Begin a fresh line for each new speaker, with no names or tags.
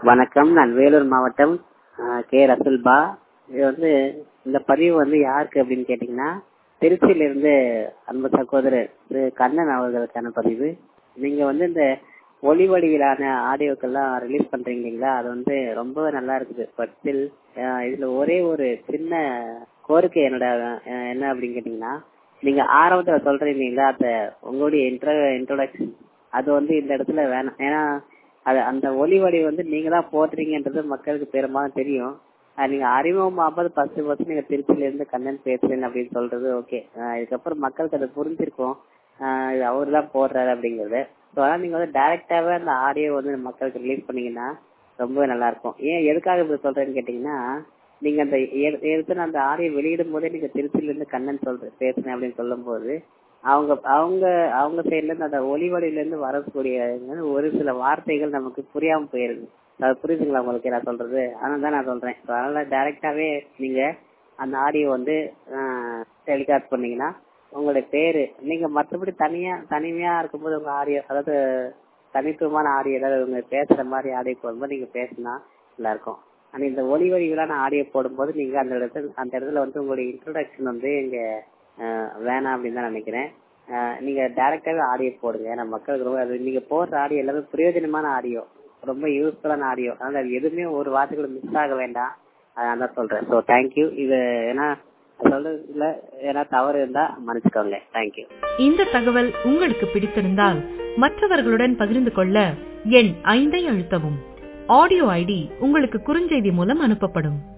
வணக்கம் நான் வேலூர் மாவட்டம் ஆஹ், கே ரசுல்பா இது வந்து இந்த பதிவு வந்து யாருக்கு அப்படின்னு கேட்டீங்கன்னா திருச்சியிலிருந்து அன்பு சகோதரர் திரு கண்ணன் அவர்களுக்கான பதிவு நீங்க வந்து இந்த ஒளி வடிவிலான ஆடியோக்கெல்லாம் ரிலீஸ் பண்றீங்க இல்லைங்களா அது வந்து ரொம்ப நல்லா இருக்குது பட் ஸ்டில் இதுல ஒரே ஒரு சின்ன கோரிக்கை என்னோட ஆஹ், என்ன அப்படின்னு கேட்டீங்கன்னா நீங்க ஆரம்பத்துல சொல்றீங்க இல்லைங்களா அந்த உங்களுடைய இன்ட்ரோ இன்ட்ரோடக்ஷன் அது வந்து இந்த இடத்துல வேணாம் ஏன்னா அது அந்த ஒளி வடி வந்து நீங்க தான் போடுறீங்கன்றது மக்களுக்கு பெரும்பாலும் தெரியும் அது நீங்க அறிமுகமாவது ஃபர்ஸ்ட் ஃபர்ஸ்ட் நீங்க திருச்சியில இருந்து கண்ணன் பேசுறேன் அப்படின்னு சொல்றது ஓகே இதுக்கப்புறம் மக்களுக்கு அது புரிஞ்சிருக்கும் ஆஹ் இது அவர் தான் போடுறாரு அப்படிங்கறது ஸோ அதனால நீங்க வந்து டைரக்டாவே அந்த ஆடியோ வந்து மக்களுக்கு ரிலீஸ் பண்ணீங்கன்னா ரொம்பவே நல்லா இருக்கும் ஏன் எதுக்காக இப்படி சொல்றேன்னு கேட்டீங்கன்னா நீங்க அந்த எ- எடுத்து அந்த ஆடியோ வெளியிடும் போதே நீங்க திருச்சியில இருந்து கண்ணன் சொல்ற பேசுறேன் அப்படின்னு சொல்லும் போது அவங்க அவங்க அவங்க சைட்ல இருந்து அந்த ஒளிவடியில இருந்து வரக்கூடிய ஒரு சில வார்த்தைகள் நமக்கு புரியாம போயிருது அது புரியுதுங்களா உங்களுக்கு நான் சொல்றது அதனால தான் நான் சொல்றேன் So, அதனால டைரக்டாவே நீங்க அந்த ஆடியோ வந்து டெலிகாஸ்ட் பண்ணீங்கன்னா உங்களுடைய பேரு நீங்க மற்றபடி தனியா தனிமையா இருக்கும்போது உங்க ஆடியோ அதாவது தனித்துவமான ஆடியோ ஏதாவது உங்க பேசுற மாதிரி ஆடியோ போடும்போது நீங்க பேசினா நல்லா இருக்கும் ஆனா இந்த ஒளி வடிவிலான ஆடியோ போடும்போது நீங்க அந்த இடத்துல அந்த இடத்துல வந்து உங்களுடைய இன்ட்ரோடக்ஷன் வந்து இங்க அஹ், வேணாம் அப்படின்னு தான் நினைக்கிறேன் அஹ், நீங்க டைரக்டாவே ஆடியோ போடுங்க ஏன்னா மக்களுக்கு ரொம்ப அது நீங்க போடுற ஆடியோ எல்லாமே பிரயோஜனமான ஆடியோ ரொம்ப யூஸ்ஃபுல்லான ஆடியோ அதனால அது எதுவுமே ஒரு வார்த்தை கூட மிஸ் ஆக வேண்டாம் அதான் தான் சொல்றேன் ஸோ தேங்க்யூ இது ஏன்னா சொல்றதுல ஏன்னா தவறு இருந்தா மன்னிச்சுக்கோங்க தேங்க்யூ
இந்த தகவல் உங்களுக்கு பிடித்திருந்தால் மற்றவர்களுடன் பகிர்ந்து கொள்ள எண் ஐந்தை அழுத்தவும் ஆடியோ ஐடி உங்களுக்கு குறுஞ்செய்தி மூலம் அனுப்பப்படும்